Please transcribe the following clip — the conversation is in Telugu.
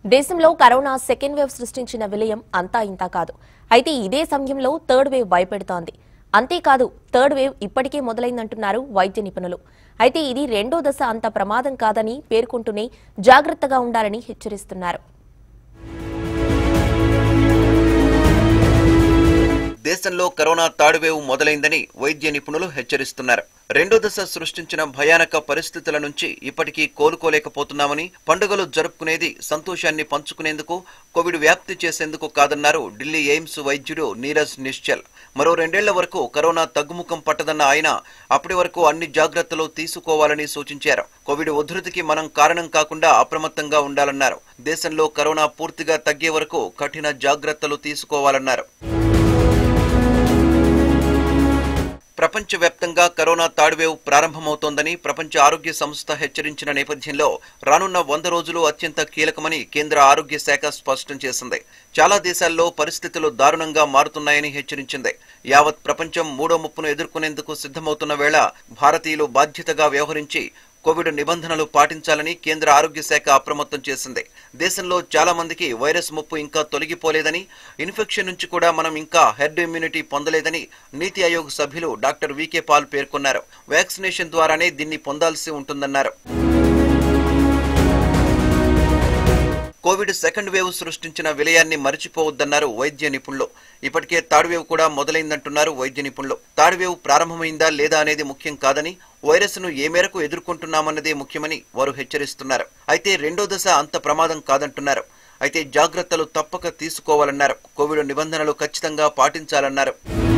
దేశంలో కరోనా సెకండ్ వేవ్ సృష్టించిన విలయం అంతా ఇంతా కాదు అయితే ఇదే సమయంలో థర్డ్ వేవ్ భయపెడుతోంది అంతేకాదు థర్డ్ వేవ్ ఇప్పటికే మొదలైందంటున్నారు వైద్య నిపుణులు అయితే ఇది రెండో దశ అంత ప్రమాదం కాదని పేర్కొంటూనే జాగ్రత్తగా ఉండాలని హెచ్చరిస్తున్నారు దేశంలో కరోనా థర్డ్ వేవ్ మొదలైందని వైద్య నిపుణులు హెచ్చరిస్తున్నారు రెండో దశ సృష్టించిన భయానక పరిస్థితుల నుంచి ఇప్పటికీ కోలుకోలేకపోతున్నామని పండుగలు జరుపుకునేది సంతోషాన్ని పంచుకునేందుకు కోవిడ్ వ్యాప్తి చేసేందుకు కాదన్నారు ఢిల్లీ ఎయిమ్స్ వైద్యుడు నీరజ్ నిశ్చల్ మరో రెండేళ్ల వరకు కరోనా తగ్గుముఖం పట్టదన్న ఆయన అప్పటి వరకు అన్ని జాగ్రత్తలు తీసుకోవాలని సూచించారు కోవిడ్ ఉధృతికి మనం కారణం కాకుండా అప్రమత్తంగా ఉండాలన్నారు దేశంలో కరోనా పూర్తిగా తగ్గే వరకు కఠిన జాగ్రత్తలు తీసుకోవాలన్నారు ప్రపంచవ్యాప్తంగా కరోనా థర్డ్ వేవ్ ప్రారంభమవుతోందని ప్రపంచ ఆరోగ్య సంస్థ హెచ్చరించిన నేపథ్యంలో రానున్న వంద రోజులు అత్యంత కీలకమని కేంద్ర ఆరోగ్య శాఖ స్పష్టం చేసింది చాలా దేశాల్లో పరిస్థితులు దారుణంగా మారుతున్నాయని హెచ్చరించింది యావత్ ప్రపంచం మూడో ముప్పును ఎదుర్కొనేందుకు సిద్ధమవుతున్న వేళ భారతీయులు బాధ్యతగా వ్యవహరించి కోవిడ్ నిబంధనలు పాటించాలని కేంద్ర ఆరోగ్య శాఖ అప్రమత్తం చేసింది దేశంలో చాలా మందికి వైరస్ ముప్పు ఇంకా తొలగిపోలేదని ఇన్ఫెక్షన్ నుంచి కూడా మనం ఇంకా హెర్డ్ ఇమ్యూనిటీ పొందలేదని నీతి ఆయోగ్ సభ్యులు డాక్టర్ వికే పాల్ పేర్కొన్నారు వ్యాక్సినేషన్ ద్వారానే దీన్ని పొందాల్సి ఉంటుందన్నారు కోవిడ్ సెకండ్ వేవ్ సృష్టించిన విలయాన్ని మరిచిపోవద్దన్నారు వైద్య నిపుణులు ఇప్పటికే థర్డ్ వేవ్ కూడా మొదలైందంటున్నారు వైద్య నిపుణులు థర్డ్ వేవ్ ప్రారంభమైందా లేదా అనేది ముఖ్యం కాదని వైరస్ ను ఏ మేరకు ఎదుర్కొంటున్నామన్నదే ముఖ్యమని వారు హెచ్చరిస్తున్నారు అయితే రెండో దశ అంత ప్రమాదం కాదంటున్నారు అయితే జాగ్రత్తలు తప్పక తీసుకోవాలన్నారు కోవిడ్ నిబంధనలు ఖచ్చితంగా పాటించాలన్నారు